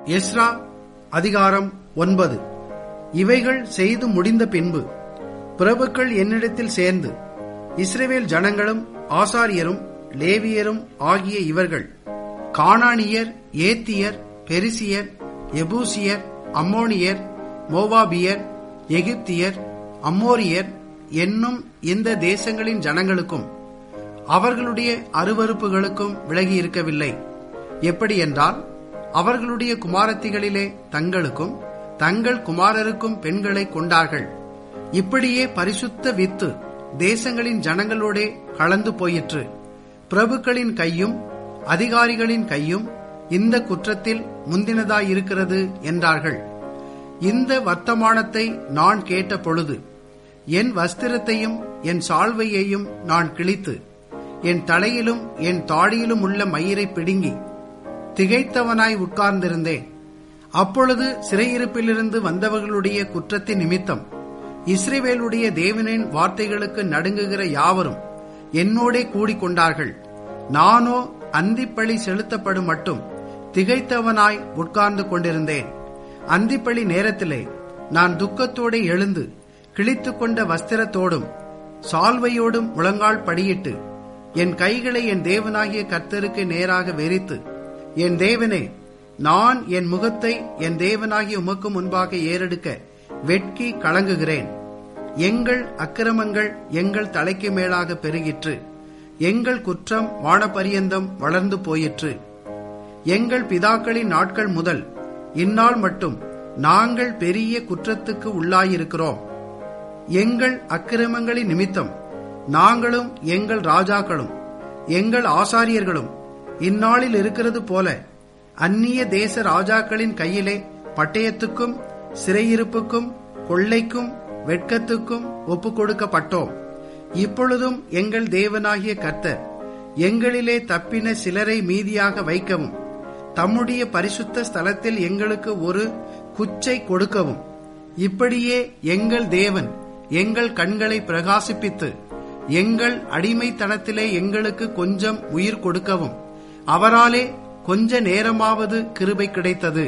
Ezra அதிகாரம் ஒன்பது இவைகள் செய்து முடிந்த பின்பு பிரபுக்கள் என்னிடத்தில் சேர்ந்து இஸ்ரவேல் ஜனங்களும் ஆசாரியரும் லேவியரும் ஆகிய இவர்கள் கானானியர் ஏத்தியர் பெரிசியர் எபூசியர் அம்மோனியர் மோவாபியர் எகிப்தியர் அம்மோரியர் என்னும் இந்த தேசங்களின் ஜனங்களுக்கும் அவர்களுடைய அருவறுப்புகளுக்கும் விலகி இருக்கவில்லை எப்படி என்றால் அவர்களுடைய குமாரத்திகளிலே தங்களுக்கும் தங்கள் குமாரருக்கும் பெண்களை கொண்டார்கள் இப்படியே பரிசுத்த வித்து தேசங்களின் ஜனங்களோடே கலந்து போயிற்று பிரபுக்களின் கையும் அதிகாரிகளின் கையும் இந்த குற்றத்தில் முந்தினதாயிருக்கிறது என்றார்கள் இந்த வர்த்தமானத்தை நான் கேட்ட பொழுது என் வஸ்திரத்தையும் என் சால்வையையும் நான் கிழித்து என் தலையிலும் என் தாடியிலும் உள்ள மயிரை பிடுங்கி திகைத்தவனாய் உட்கார்ந்திருந்தேன் அப்பொழுது சிறையிருப்பிலிருந்து வந்தவர்களுடைய குற்றத்தின் நிமித்தம் இஸ்ரேவேலுடைய தேவனின் வார்த்தைகளுக்கு நடுங்குகிற யாவரும் என்னோடே கூடிக்கொண்டார்கள் நானோ அந்திப்பழி செலுத்தப்படும் மட்டும் திகைத்தவனாய் உட்கார்ந்து கொண்டிருந்தேன் அந்திப்பழி நேரத்திலே நான் துக்கத்தோടെ எழுந்து கிழித்துக் கொண்ட வஸ்திரத்தோடும் சால்வையோடும் முழங்கால் படியிட்டு என் கைகளை என் தேவனாகிய கர்த்தருக்கு நேராக வெறித்து என் தேவனே நான் என் முகத்தை என் தேவனாகிய உமக்கு முன்பாக ஏறெடுக்க வெட்கி கலங்குகிறேன் எங்கள் அக்கிரமங்கள் எங்கள் தலைக்கு மேலாக பெருகிற்று எங்கள் குற்றம் வானபரியந்தம் வளர்ந்து போயிற்று எங்கள் பிதாக்களின் நாட்கள் முதல் இந்நாள் மட்டும் நாங்கள் பெரிய குற்றத்துக்கு உள்ளாயிருக்கிறோம் எங்கள் அக்கிரமங்களின் நிமித்தம் நாங்களும் எங்கள் ராஜாக்களும் எங்கள் ஆசாரியர்களும் இந்நாளில் இருக்கிறது போல அந்நிய தேச ராஜாக்களின் கையிலே பட்டயத்துக்கும் சிறையிருப்புக்கும் கொள்ளைக்கும் வெட்கத்துக்கும் ஒப்புக் கொடுக்கப்பட்டோம் இப்பொழுதும் எங்கள் தேவனாகிய கர்த்தர் எங்களிலே தப்பின சிலரை மீதியாக வைக்கவும் தம்முடைய பரிசுத்த ஸ்தலத்தில் எங்களுக்கு ஒரு குச்சை கொடுக்கவும் இப்படியே எங்கள் தேவன் எங்கள் கண்களை பிரகாசிப்பித்து எங்கள் அடிமைத்தனத்திலே எங்களுக்கு கொஞ்சம் உயிர் கொடுக்கவும் அவராலே கொஞ்ச நேரமாவது கிருபை கிடைத்தது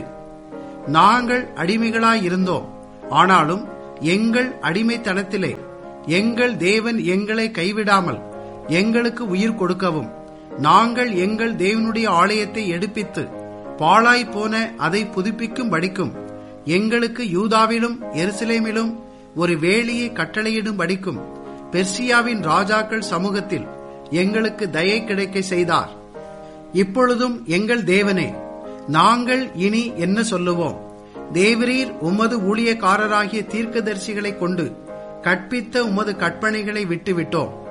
நாங்கள் அடிமைகளாயிருந்தோம் ஆனாலும் எங்கள் அடிமைத்தனத்திலே எங்கள் தேவன் எங்களை கைவிடாமல் எங்களுக்கு உயிர் கொடுக்கவும் நாங்கள் எங்கள் தேவனுடைய ஆலயத்தை எடுப்பித்து பாழாய் போன அதை புதுப்பிக்கும் படிக்கும் எங்களுக்கு யூதாவிலும் எருசலேமிலும் ஒரு வேலியை கட்டளையிடும் படிக்கும் பெர்சியாவின் ராஜாக்கள் சமூகத்தில் எங்களுக்கு தயை கிடைக்க செய்தார் இப்பொழுதும் எங்கள் தேவனே நாங்கள் இனி என்ன சொல்லுவோம் தேவரீர் உமது ஊழியக்காரராகிய தீர்க்கதரிசிகளை கொண்டு கற்பித்த உமது கற்பனைகளை விட்டுவிட்டோம்